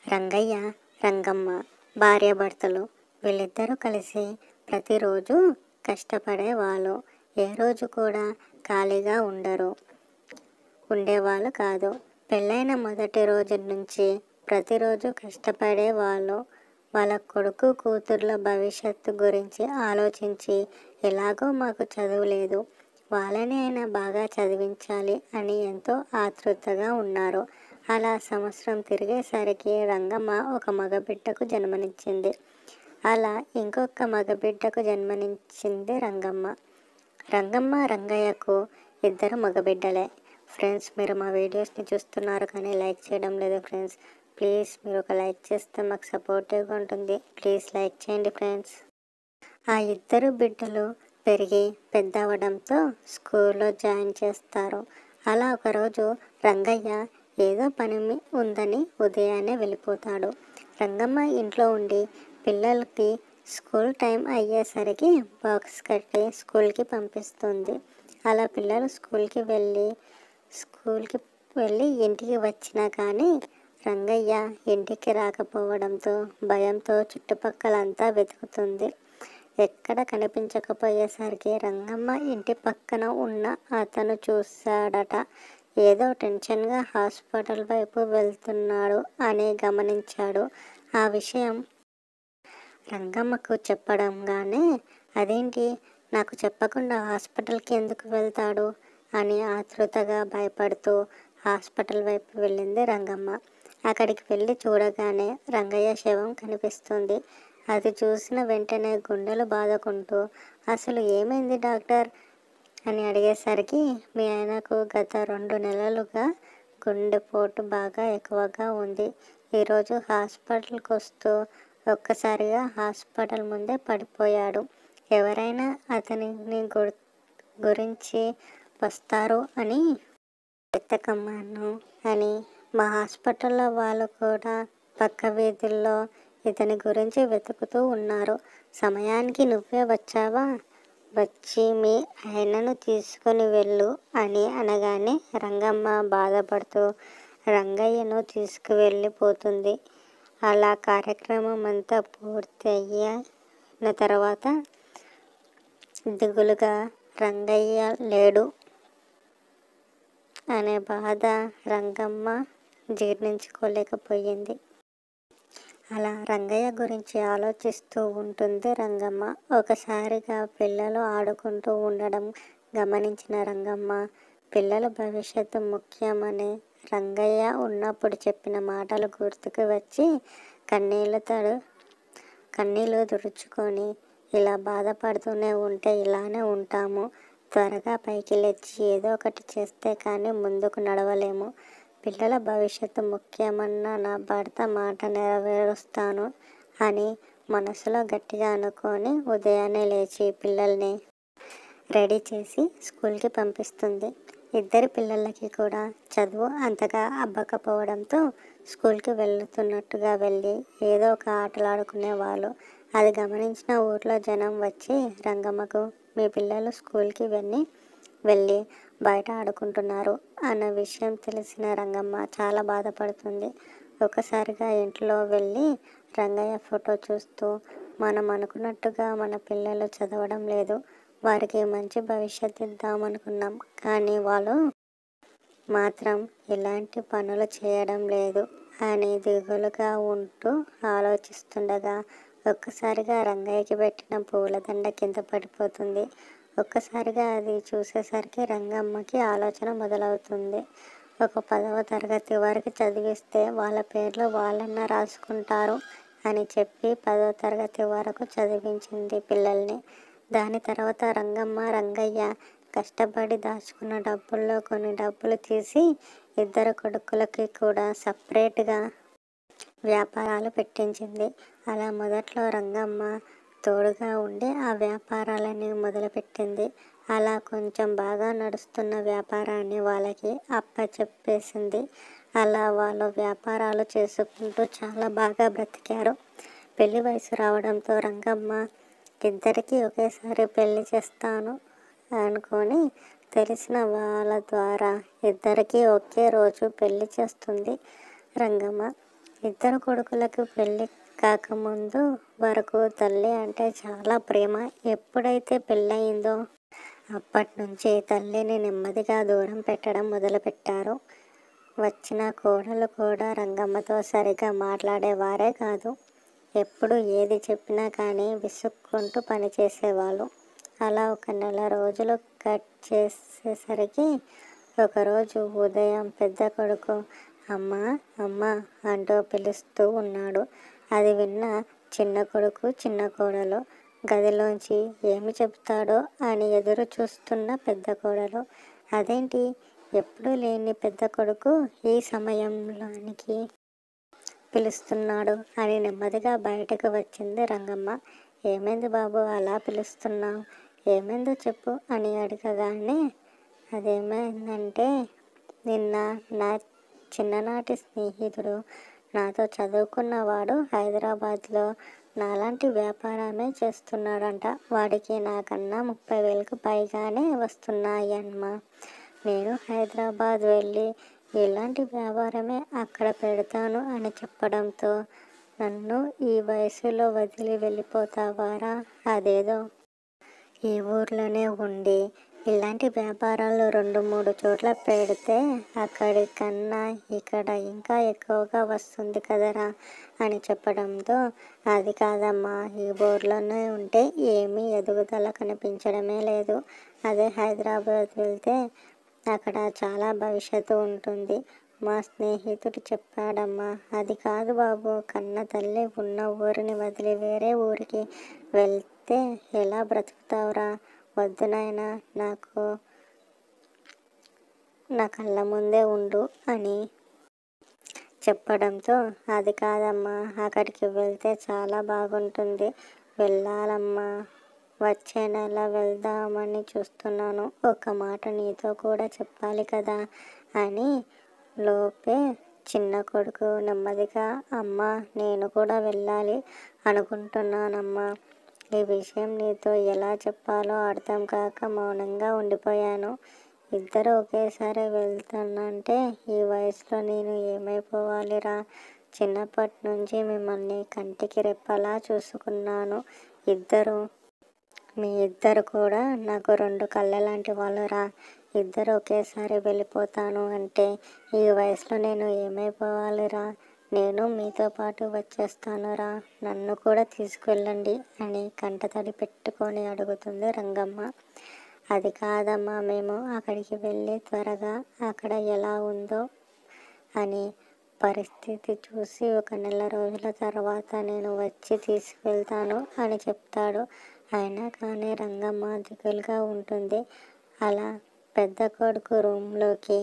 రంగయ్య రంగమ్మ భార్యాభర్తలు వీళ్ళిద్దరూ కలిసి ప్రతిరోజు కష్టపడేవాళ్ళు ఏ రోజు కూడా ఖాళీగా ఉండరు ఉండేవాళ్ళు కాదు పెళ్ళైన మొదటి రోజు నుంచి ప్రతిరోజు కష్టపడేవాళ్ళు వాళ్ళ కొడుకు కూతుర్ల భవిష్యత్తు గురించి ఆలోచించి ఎలాగో మాకు చదువు లేదు వాళ్ళని అయినా బాగా చదివించాలి అని ఎంతో ఆతృతగా ఉన్నారు అలా సంవత్సరం తిరిగేసరికి రంగమ్మ ఒక మగబిడ్డకు జన్మనిచ్చింది అలా ఇంకొక మగబిడ్డకు జన్మనిచ్చింది రంగమ్మ రంగమ్మ రంగయ్యకు ఇద్దరు మగబిడ్డలే ఫ్రెండ్స్ మీరు మా వీడియోస్ని చూస్తున్నారు కానీ లైక్ చేయడం లేదు ఫ్రెండ్స్ ప్లీజ్ మీరు ఒక లైక్ చేస్తే మాకు సపోర్టివ్గా ఉంటుంది ప్లీజ్ లైక్ చేయండి ఫ్రెండ్స్ ఆ ఇద్దరు బిడ్డలు పెరిగి పెద్ద అవ్వడంతో స్కూల్లో జాయిన్ చేస్తారు అలా ఒకరోజు రంగయ్య ఏదో పని మీ- ఉందని ఉదయాన్నే వెళ్ళిపోతాడు రంగమ్మ ఇంట్లో ఉండి పిల్లలకి స్కూల్ టైం అయ్యేసరికి బాక్స్ కట్టి స్కూల్కి పంపిస్తుంది అలా పిల్లలు స్కూల్కి వెళ్ళి స్కూల్కి వెళ్ళి ఇంటికి వచ్చినా కానీ రంగయ్య ఇంటికి రాకపోవడంతో భయంతో చుట్టుపక్కలంతా వెతుకుతుంది ఎక్కడ కనిపించకపోయేసరికి రంగమ్మ ఇంటి పక్కన ఉన్న అతను చూశాడట ఏదో టెన్షన్గా హాస్పిటల్ వైపు వెళ్తున్నాడు అని గమనించాడు ఆ విషయం రంగమ్మకు చెప్పడంగానే అదేంటి నాకు చెప్పకుండా హాస్పిటల్కి ఎందుకు వెళ్తాడు అని ఆతృతగా భయపడుతూ హాస్పిటల్ వైపు వెళ్ళింది రంగమ్మ అక్కడికి వెళ్ళి చూడగానే రంగయ్య శవం కనిపిస్తుంది అది చూసిన వెంటనే గుండెలు బాదుకుంటూ అసలు ఏమైంది డాక్టర్ అని అడిగేసరికి మీ ఆయనకు గత రెండు నెలలుగా గుండెపోటు బాగా ఎక్కువగా ఉంది ఈరోజు హాస్పిటల్కి వస్తూ ఒక్కసారిగా హాస్పిటల్ ముందే పడిపోయాడు ఎవరైనా అతనిని గుర్ గురించి వస్తారు అని వెతకమ్మను అని మా హాస్పిటల్లో వాళ్ళు కూడా పక్క వీధుల్లో ఇతని గురించి వెతుకుతూ ఉన్నారు సమయానికి నువ్వే వచ్చావా వచ్చి మీ ఆయనను తీసుకొని వెళ్ళు అని అనగానే రంగమ్మ బాధపడుతూ రంగయ్యను తీసుకువెళ్ళిపోతుంది అలా కార్యక్రమం అంతా పూర్తి అయిన తర్వాత దిగులుగా రంగయ్య లేడు అనే బాధ రంగమ్మ జీర్ణించుకోలేకపోయింది అలా రంగయ్య గురించి ఆలోచిస్తూ ఉంటుంది రంగమ్మ ఒకసారిగా పిల్లలు ఆడుకుంటూ ఉండడం గమనించిన రంగమ్మ పిల్లల భవిష్యత్తు ముఖ్యమని రంగయ్య ఉన్నప్పుడు చెప్పిన మాటలు గుర్తుకు వచ్చి కన్నీళ్ళు తడు కన్నీళ్ళు తుడుచుకొని ఇలా బాధపడుతూనే ఉంటే ఇలానే ఉంటాము త్వరగా పైకి లేచి ఏదో ఒకటి చేస్తే కానీ ముందుకు నడవలేము పిల్లల భవిష్యత్తు ముఖ్యమన్న నా భర్త మాట నెరవేరుస్తాను అని మనసులో గట్టిగా అనుకొని ఉదయాన్నే లేచి పిల్లల్ని రెడీ చేసి స్కూల్కి పంపిస్తుంది ఇద్దరి పిల్లలకి కూడా చదువు అంతగా అబ్బకపోవడంతో స్కూల్కి వెళ్తున్నట్టుగా వెళ్ళి ఏదో ఒక ఆటలాడుకునే వాళ్ళు అది గమనించిన ఊర్లో జనం వచ్చి రంగమ్మకు మీ పిల్లలు స్కూల్కి వెళ్ళి వెళ్ళి బయట ఆడుకుంటున్నారు అన్న విషయం తెలిసిన రంగమ్మ చాలా బాధపడుతుంది ఒక్కసారిగా ఇంట్లో వెళ్ళి రంగయ్య ఫోటో చూస్తూ మనం అనుకున్నట్టుగా మన పిల్లలు చదవడం లేదు వారికి మంచి భవిష్యత్తు ఇద్దామనుకున్నాం కానీ వాళ్ళు మాత్రం ఇలాంటి పనులు చేయడం లేదు అని దిగులుగా ఉంటూ ఆలోచిస్తుండగా ఒక్కసారిగా రంగయ్యకి పెట్టిన పూలదండ కింద పడిపోతుంది ఒక్కసారిగా అది చూసేసరికి రంగమ్మకి ఆలోచన మొదలవుతుంది ఒక పదవ తరగతి వరకు చదివిస్తే వాళ్ళ పేర్లు వాళ్ళన్న రాసుకుంటారు అని చెప్పి పదవ తరగతి వరకు చదివించింది పిల్లల్ని దాని తర్వాత రంగమ్మ రంగయ్య కష్టపడి దాచుకున్న డబ్బుల్లో కొన్ని డబ్బులు తీసి ఇద్దరు కొడుకులకి కూడా సపరేట్గా వ్యాపారాలు పెట్టించింది అలా మొదట్లో రంగమ్మ తోడుగా ఉండి ఆ వ్యాపారాలని మొదలుపెట్టింది అలా కొంచెం బాగా నడుస్తున్న వ్యాపారాన్ని వాళ్ళకి అప్పచెప్పేసింది అలా వాళ్ళు వ్యాపారాలు చేసుకుంటూ చాలా బాగా బ్రతికారు పెళ్లి వయసు రావడంతో రంగమ్మ ఇద్దరికి ఒకేసారి పెళ్లి చేస్తాను అనుకొని తెలిసిన వాళ్ళ ద్వారా ఇద్దరికి ఒకే రోజు పెళ్లి చేస్తుంది రంగమ్మ ఇద్దరు కొడుకులకు పెళ్ళి కాకముందు వరకు తల్లి అంటే చాలా ప్రేమ ఎప్పుడైతే పెళ్ళయిందో అప్పటి నుంచి తల్లిని నెమ్మదిగా దూరం పెట్టడం మొదలుపెట్టారు వచ్చిన కోడలు కూడా రంగమ్మతో సరిగా మాట్లాడేవారే కాదు ఎప్పుడు ఏది చెప్పినా కానీ విసుక్కుంటూ పనిచేసేవాళ్ళు అలా ఒక నెల రోజులు కట్ చేసేసరికి ఒకరోజు ఉదయం పెద్ద కొడుకు అమ్మ అమ్మ అంటూ పిలుస్తూ ఉన్నాడు అది విన్న చిన్న కొడుకు చిన్న కోడలు గదిలోంచి ఏమి చెబుతాడో అని ఎదురు చూస్తున్న పెద్ద కోడలు అదేంటి ఎప్పుడూ లేని పెద్ద కొడుకు ఈ సమయంలోనికి పిలుస్తున్నాడు అని నెమ్మదిగా బయటకు వచ్చింది రంగమ్మ ఏమైంది బాబు అలా పిలుస్తున్నావు ఏమైందో చెప్పు అని అడగగానే అదేమైందంటే నిన్న నా చిన్ననాటి స్నేహితుడు నాతో చదువుకున్నవాడు హైదరాబాద్లో నాలాంటి వ్యాపారమే చేస్తున్నాడంట వాడికి నాకన్నా ముప్పై వేలకు పైగానే వస్తున్నాయమ్మా నేను హైదరాబాద్ వెళ్ళి ఇలాంటి వ్యాపారమే అక్కడ పెడతాను అని చెప్పడంతో నన్ను ఈ వయసులో వదిలి వెళ్ళిపోతావారా అదేదో ఈ ఊర్లోనే ఉండి ఇలాంటి వ్యాపారాలు రెండు మూడు చోట్ల పెడితే అక్కడి కన్నా ఇక్కడ ఇంకా ఎక్కువగా వస్తుంది కదరా అని చెప్పడంతో అది కాదమ్మా ఈ ఊర్లోనే ఉంటే ఏమీ ఎదుగుదల కనిపించడమే లేదు అదే హైదరాబాద్ వెళ్తే అక్కడ చాలా భవిష్యత్తు ఉంటుంది మా స్నేహితుడు చెప్పాడమ్మా అది కాదు బాబు కన్న తల్లి ఉన్న ఊరిని వదిలి వేరే ఊరికి వెళ్తే ఎలా బ్రతుకుతావురా వద్దు నాయనా నాకు నా కళ్ళ ముందే ఉండు అని చెప్పడంతో అది కాదమ్మా అక్కడికి వెళ్తే చాలా బాగుంటుంది వెళ్ళాలమ్మా వచ్చే నెల వెళ్దామని చూస్తున్నాను ఒక మాట నీతో కూడా చెప్పాలి కదా అని లోపే చిన్న కొడుకు నెమ్మదిగా అమ్మ నేను కూడా వెళ్ళాలి అనుకుంటున్నానమ్మా ఈ విషయం నీతో ఎలా చెప్పాలో అర్థం కాక మౌనంగా ఉండిపోయాను ఇద్దరు ఒకేసారి వెళ్తానంటే ఈ వయసులో నేను ఏమైపోవాలిరా చిన్నప్పటి నుంచి మిమ్మల్ని కంటికి రెప్పలా చూసుకున్నాను ఇద్దరు మీ ఇద్దరు కూడా నాకు రెండు కళ్ళ లాంటి వాళ్ళురా ఇద్దరు ఒకేసారి వెళ్ళిపోతాను అంటే ఈ వయసులో నేను ఏమైపోవాలిరా నేను మీతో పాటు వచ్చేస్తానురా నన్ను కూడా తీసుకువెళ్ళండి అని కంటతడి పెట్టుకొని అడుగుతుంది రంగమ్మ అది కాదమ్మా మేము అక్కడికి వెళ్ళి త్వరగా అక్కడ ఎలా ఉందో అని పరిస్థితి చూసి ఒక నెల రోజుల తర్వాత నేను వచ్చి తీసుకెళ్తాను అని చెప్తాడు అయినా కానీ రంగమ్మ దిగులుగా ఉంటుంది అలా పెద్ద కొడుకు రూమ్లోకి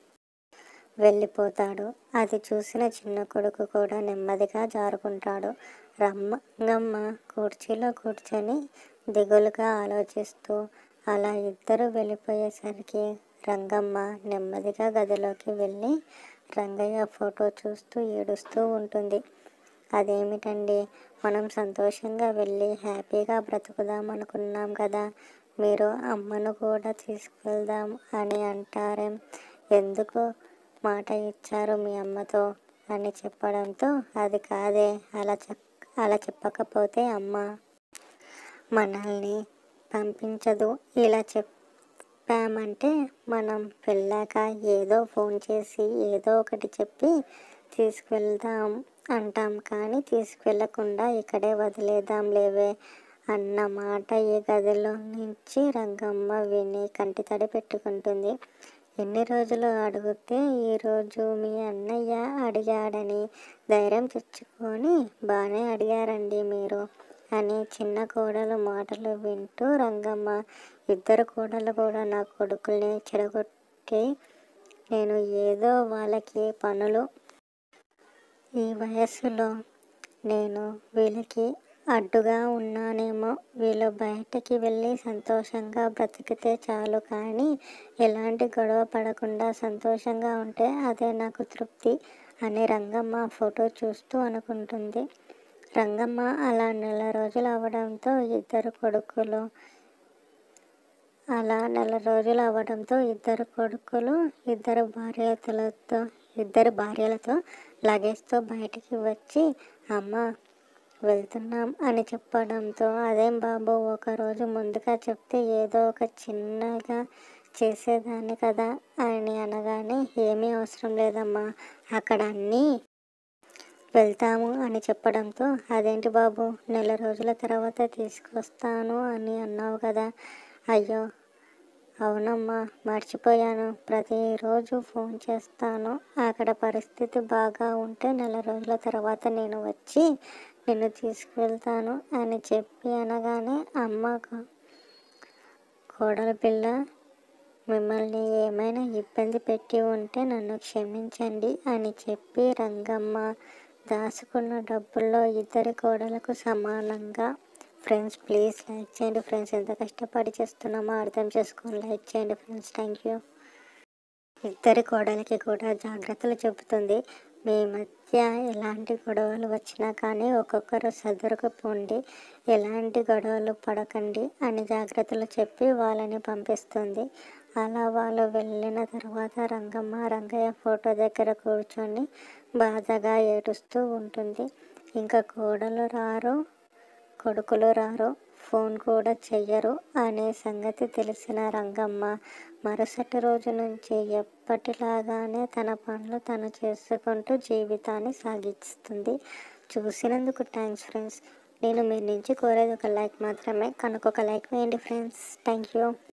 వెళ్ళిపోతాడు అది చూసిన చిన్న కొడుకు కూడా నెమ్మదిగా జారుకుంటాడు రంగమ్మ కుర్చీలో కూర్చొని దిగులుగా ఆలోచిస్తూ అలా ఇద్దరు వెళ్ళిపోయేసరికి రంగమ్మ నెమ్మదిగా గదిలోకి వెళ్ళి రంగయ్య ఫోటో చూస్తూ ఏడుస్తూ ఉంటుంది అదేమిటండి మనం సంతోషంగా వెళ్ళి హ్యాపీగా బ్రతుకుదాం అనుకున్నాం కదా మీరు అమ్మను కూడా తీసుకెళ్దాం అని అంటారేం ఎందుకు మాట ఇచ్చారు మీ అమ్మతో అని చెప్పడంతో అది కాదే అలా చెప్ అలా చెప్పకపోతే అమ్మ మనల్ని పంపించదు ఇలా చెప్పామంటే మనం వెళ్ళాక ఏదో ఫోన్ చేసి ఏదో ఒకటి చెప్పి తీసుకువెళ్దాం అంటాం కానీ తీసుకువెళ్ళకుండా ఇక్కడే వదిలేద్దాం లేవే అన్న మాట ఈ గదిలో నుంచి రంగమ్మ విని కంటి తడి పెట్టుకుంటుంది ఎన్ని రోజులు అడిగితే ఈరోజు మీ అన్నయ్య అడిగాడని ధైర్యం తెచ్చుకొని బాగానే అడిగారండి మీరు అని చిన్న కోడలు మాటలు వింటూ రంగమ్మ ఇద్దరు కోడలు కూడా నా కొడుకుల్ని చెడగొట్టి నేను ఏదో వాళ్ళకి పనులు ఈ వయస్సులో నేను వీళ్ళకి అడ్డుగా ఉన్నానేమో వీళ్ళు బయటకి వెళ్ళి సంతోషంగా బ్రతికితే చాలు కానీ ఎలాంటి గొడవ పడకుండా సంతోషంగా ఉంటే అదే నాకు తృప్తి అని రంగమ్మ ఫోటో చూస్తూ అనుకుంటుంది రంగమ్మ అలా నెల రోజులు అవడంతో ఇద్దరు కొడుకులు అలా నెల రోజులు అవ్వడంతో ఇద్దరు కొడుకులు ఇద్దరు భార్యలతో ఇద్దరు భార్యలతో లగేజ్తో బయటికి వచ్చి అమ్మ వెళ్తున్నాం అని చెప్పడంతో అదేం బాబు ఒకరోజు ముందుగా చెప్తే ఏదో ఒక చిన్నగా చేసేదాన్ని కదా అని అనగానే ఏమీ అవసరం లేదమ్మా అక్కడ అన్నీ వెళ్తాము అని చెప్పడంతో అదేంటి బాబు నెల రోజుల తర్వాత తీసుకొస్తాను అని అన్నావు కదా అయ్యో అవునమ్మా మర్చిపోయాను ప్రతిరోజు ఫోన్ చేస్తాను అక్కడ పరిస్థితి బాగా ఉంటే నెల రోజుల తర్వాత నేను వచ్చి నిన్ను తీసుకువెళ్తాను అని చెప్పి అనగానే అమ్మ కోడల పిల్ల మిమ్మల్ని ఏమైనా ఇబ్బంది పెట్టి ఉంటే నన్ను క్షమించండి అని చెప్పి రంగమ్మ దాచుకున్న డబ్బుల్లో ఇద్దరి కోడలకు సమానంగా ఫ్రెండ్స్ ప్లీజ్ లైక్ చేయండి ఫ్రెండ్స్ ఎంత కష్టపడి చేస్తున్నామో అర్థం చేసుకొని లైక్ చేయండి ఫ్రెండ్స్ థ్యాంక్ యూ ఇద్దరి కోడలికి కూడా జాగ్రత్తలు చెబుతుంది మీ మధ్య ఎలాంటి గొడవలు వచ్చినా కానీ ఒక్కొక్కరు సదురుకుపోండి ఎలాంటి గొడవలు పడకండి అని జాగ్రత్తలు చెప్పి వాళ్ళని పంపిస్తుంది అలా వాళ్ళు వెళ్ళిన తర్వాత రంగమ్మ రంగయ్య ఫోటో దగ్గర కూర్చొని బాధగా ఏడుస్తూ ఉంటుంది ఇంకా కోడలు రారు కొడుకులు రారు ఫోన్ కూడా చెయ్యరు అనే సంగతి తెలిసిన రంగమ్మ మరుసటి రోజు నుంచి ఎప్పటిలాగానే తన పనులు తను చేసుకుంటూ జీవితాన్ని సాగిస్తుంది చూసినందుకు థ్యాంక్స్ ఫ్రెండ్స్ నేను మీ నుంచి కోరేది ఒక లైక్ మాత్రమే కనుక ఒక లైక్ వేయండి ఫ్రెండ్స్ థ్యాంక్ యూ